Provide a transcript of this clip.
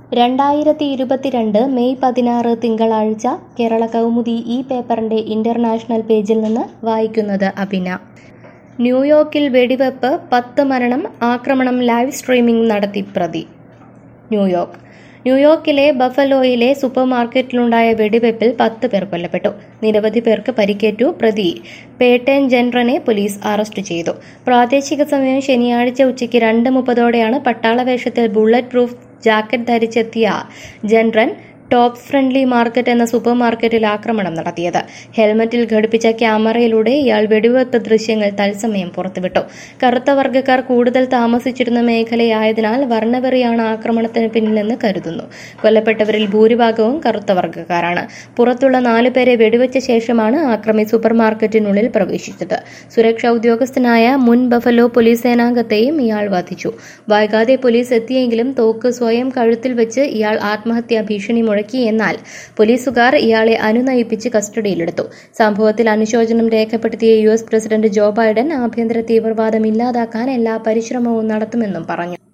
രണ്ടായിരത്തി ഇരുപത്തിരണ്ട് മെയ് പതിനാറ് തിങ്കളാഴ്ച കേരള കൗമുദി ഈ പേപ്പറിന്റെ ഇന്റർനാഷണൽ പേജിൽ നിന്ന് വായിക്കുന്നത് അഭിന ന്യൂയോർക്കിൽ വെടിവെപ്പ് പത്ത് മരണം ആക്രമണം ലൈവ് സ്ട്രീമിംഗ് നടത്തി പ്രതി ന്യൂയോർക്ക് ന്യൂയോർക്കിലെ ബഫലോയിലെ സൂപ്പർ മാർക്കറ്റിലുണ്ടായ വെടിവെപ്പിൽ പത്ത് പേർ കൊല്ലപ്പെട്ടു നിരവധി പേർക്ക് പരിക്കേറ്റു പ്രതി പേട്ടൻ ജനറനെ പോലീസ് അറസ്റ്റ് ചെയ്തു പ്രാദേശിക സമയം ശനിയാഴ്ച ഉച്ചയ്ക്ക് രണ്ട് മുപ്പതോടെയാണ് പട്ടാള വേഷത്തിൽ ബുള്ളറ്റ് പ്രൂഫ് ജാക്കറ്റ് ധരിച്ചെത്തിയ ജനറൻ ടോപ്പ് ഫ്രണ്ട്ലി മാർക്കറ്റ് എന്ന സൂപ്പർ മാർക്കറ്റിൽ ആക്രമണം നടത്തിയത് ഹെൽമറ്റിൽ ഘടിപ്പിച്ച ക്യാമറയിലൂടെ ഇയാൾ വെടിവെപ്പ് ദൃശ്യങ്ങൾ തത്സമയം പുറത്തുവിട്ടു കറുത്ത വർഗ്ഗക്കാർ കൂടുതൽ താമസിച്ചിരുന്ന മേഖലയായതിനാൽ വർണ്ണവെറിയാണ് ആക്രമണത്തിന് പിന്നിലെന്ന് കരുതുന്നു കൊല്ലപ്പെട്ടവരിൽ ഭൂരിഭാഗവും കറുത്ത വർഗ്ഗക്കാരാണ് പുറത്തുള്ള നാലുപേരെ വെടിവെച്ച ശേഷമാണ് ആക്രമി സൂപ്പർ മാർക്കറ്റിനുള്ളിൽ പ്രവേശിച്ചത് സുരക്ഷാ ഉദ്യോഗസ്ഥനായ മുൻ ബഫലോ പോലീസ് സേനാംഗത്തെയും ഇയാൾ വധിച്ചു വൈകാതെ പോലീസ് എത്തിയെങ്കിലും തോക്ക് സ്വയം കഴുത്തിൽ വെച്ച് ഇയാൾ ആത്മഹത്യാ ഭീഷണി മുഴക്കി എന്നാൽ പോലീസുകാർ ഇയാളെ അനുനയിപ്പിച്ച് കസ്റ്റഡിയിലെടുത്തു സംഭവത്തിൽ അനുശോചനം രേഖപ്പെടുത്തിയ U S president Joe Biden ആഭ്യന്തര തീവ്രവാദം ഇല്ലാതാക്കാൻ എല്ലാ പരിശ്രമവും നടത്തുമെന്നും പറഞ്ഞു